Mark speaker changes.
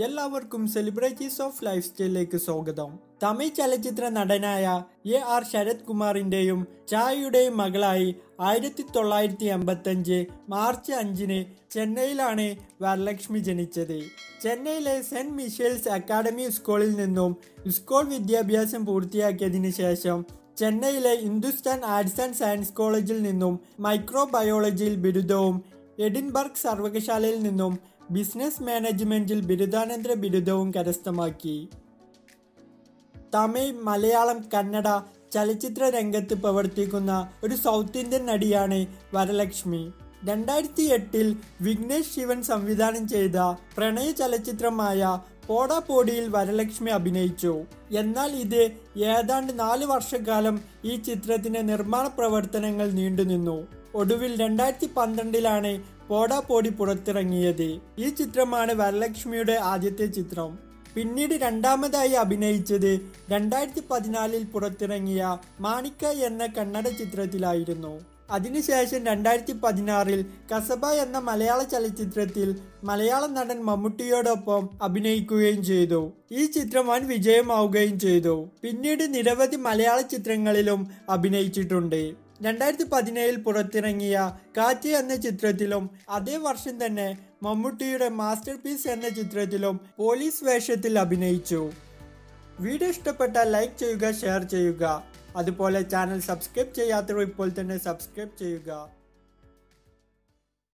Speaker 1: എല്ലാവർക്കും celebrities of life സ്റ്റൈലിലേക്ക് സ്വാഗതം തമിഴ് ചലച്ചിത്ര നടനായ എ ആർ ശരത് കുമാറിന്റെയും ചായയുടെയും മകളായി ആയിരത്തി തൊള്ളായിരത്തി എൺപത്തഞ്ച് മാർച്ച് അഞ്ചിന് ചെന്നൈയിലാണ് വരലക്ഷ്മി ജനിച്ചത് ചെന്നൈയിലെ സെന്റ് മിഷേൽസ് അക്കാഡമി സ്കൂളിൽ നിന്നും സ്കൂൾ വിദ്യാഭ്യാസം പൂർത്തിയാക്കിയതിനു ശേഷം ചെന്നൈയിലെ ഹിന്ദുസ്ഥാൻ ആർട്സ് ആൻഡ് സയൻസ് കോളേജിൽ നിന്നും മൈക്രോബയോളജിയിൽ ബിരുദവും എഡിൻബർഗ് സർവകലാശാലയിൽ നിന്നും ബിസിനസ് മാനേജ്മെന്റിൽ ബിരുദാനന്തര ബിരുദവും കരസ്ഥമാക്കി തമിഴ് മലയാളം കന്നഡ ചലച്ചിത്ര രംഗത്ത് പ്രവർത്തിക്കുന്ന ഒരു സൗത്ത് ഇന്ത്യൻ നടിയാണ് വരലക്ഷ്മി രണ്ടായിരത്തി എട്ടിൽ വിഘ്നേഷ് ശിവൻ സംവിധാനം ചെയ്ത പ്രണയ ചലച്ചിത്രമായ പോടാ പോടിയിൽ വരലക്ഷ്മി അഭിനയിച്ചു എന്നാൽ ഇത് ഏതാണ്ട് നാല് വർഷക്കാലം ഈ ചിത്രത്തിന്റെ നിർമ്മാണ പ്രവർത്തനങ്ങൾ നീണ്ടുനിന്നു ഒടുവിൽ രണ്ടായിരത്തി പന്ത്രണ്ടിലാണ് പോടാ പോടി പുറത്തിറങ്ങിയത് ഈ ചിത്രമാണ് വരലക്ഷ്മിയുടെ ആദ്യത്തെ ചിത്രം പിന്നീട് രണ്ടാമതായി അഭിനയിച്ചത് രണ്ടായിരത്തി പതിനാലിൽ പുറത്തിറങ്ങിയ മാണിക്ക എന്ന കന്നഡ ചിത്രത്തിലായിരുന്നു അതിനുശേഷം രണ്ടായിരത്തി പതിനാറിൽ കസബ എന്ന മലയാള ചലച്ചിത്രത്തിൽ മലയാള നടൻ മമ്മൂട്ടിയോടൊപ്പം അഭിനയിക്കുകയും ചെയ്തു ഈ ചിത്രം വൻ വിജയമാവുകയും ചെയ്തു പിന്നീട് നിരവധി മലയാള ചിത്രങ്ങളിലും അഭിനയിച്ചിട്ടുണ്ട് രണ്ടായിരത്തി പതിനേഴിൽ പുറത്തിറങ്ങിയ കാറ്റ് എന്ന ചിത്രത്തിലും അതേ വർഷം തന്നെ മമ്മൂട്ടിയുടെ മാസ്റ്റർ പീസ് എന്ന ചിത്രത്തിലും പോലീസ് വേഷത്തിൽ അഭിനയിച്ചു വീഡിയോ ഇഷ്ടപ്പെട്ടാൽ ലൈക്ക് ചെയ്യുക ഷെയർ ചെയ്യുക അതുപോലെ ചാനൽ സബ്സ്ക്രൈബ് ചെയ്യാത്തവർ ഇപ്പോൾ തന്നെ സബ്സ്ക്രൈബ് ചെയ്യുക